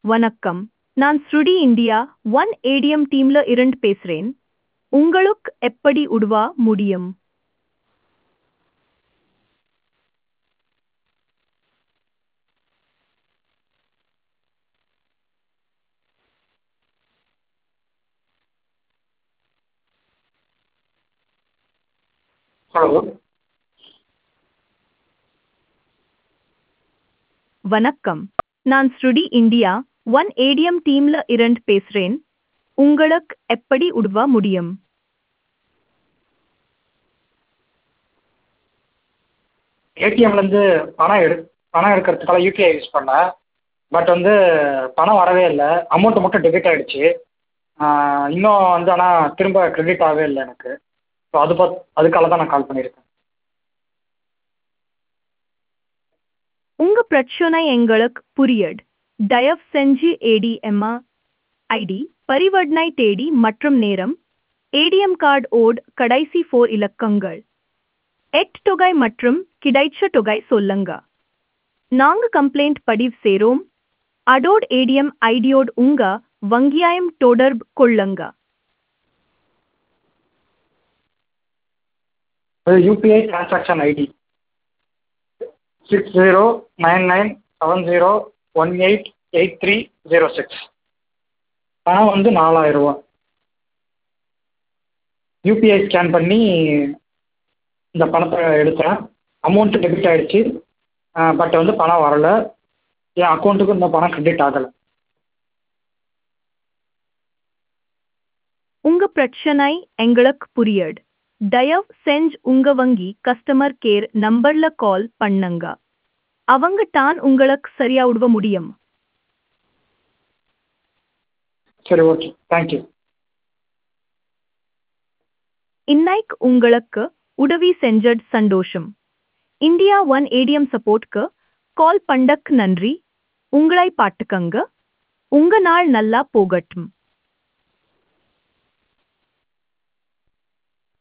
வணக்கம் நான் ஸ்ருடி இந்தியா ஒன் ஏடிஎம் டீம்ல இருந்து பேசுறேன் உங்களுக்கு எப்படி உதவ முடியும் ஹலோ வணக்கம் நான் ஸ்ருடி இந்தியா ஒன் ஏடிஎம் டீம்ல இருந்து பேசுறேன் உங்களுக்கு எப்படி உதவ முடியும் ஏடிஎம்லேருந்து பணம் எடு பணம் எடுக்கிறதுக்காக யூபிஐ யூஸ் பண்ணேன் பட் வந்து பணம் வரவே இல்லை அமௌண்ட்டு மட்டும் டெபிட் ஆகிடுச்சு இன்னும் வந்து ஆனால் திரும்ப கிரெடிட் ஆகவே இல்லை எனக்கு ஸோ அது பத் அதுக்காக தான் நான் கால் பண்ணியிருக்கேன் உங்க பிரச்சனை எங்களுக்கு புரியுது தயவு செஞ்சு ஏடிஎம்ஆ ஐடி பரிவர்த்தனை தேதி மற்றும் நேரம் ஏடிஎம் கார்டு ஓட் கடைசி ஃபோர் இலக்கங்கள் எட் தொகை மற்றும் கிடைச்ச தொகை சொல்லுங்க நாங்க கம்ப்ளைண்ட் பதிவு செய்றோம் அடோட் ஏடிஎம் ஐடியோடு உங்க வங்கியாயம் தொடர்பு கொள்ளுங்க அது UPI transaction ID six zero nine nine seven zero one eight eight three zero six பணம் வந்து நாலாயிரரூவா யூபிஐ ஸ்கேன் பண்ணி இந்த பணத்தை எடுத்தேன் அமௌண்ட்டு டெபிட் ஆகிடுச்சு பட் வந்து பணம் வரல என் அக்கௌண்ட்டுக்கு இந்த பணம் கிரெடிட் ஆகலை உங்க பிரச்சனை எங்களுக்கு புரியுது தயவு செஞ்சு உங்க வங்கி கஸ்டமர் கேர் நம்பர்ல கால் பண்ணுங்க அவங்க தான் உங்களுக்கு சரியா உதவ முடியும் சரி ஓகே தேங்க்யூ இன்னைக்கு உங்களுக்கு உதவி செஞ்சது சந்தோஷம் இந்தியா ஒன் ஏடிஎம் சப்போர்ட்க்கு கால் பண்ணக்கு நன்றி உங்களை பாட்டுக்கங்க உங்க நாள் நல்லா போகட்டும்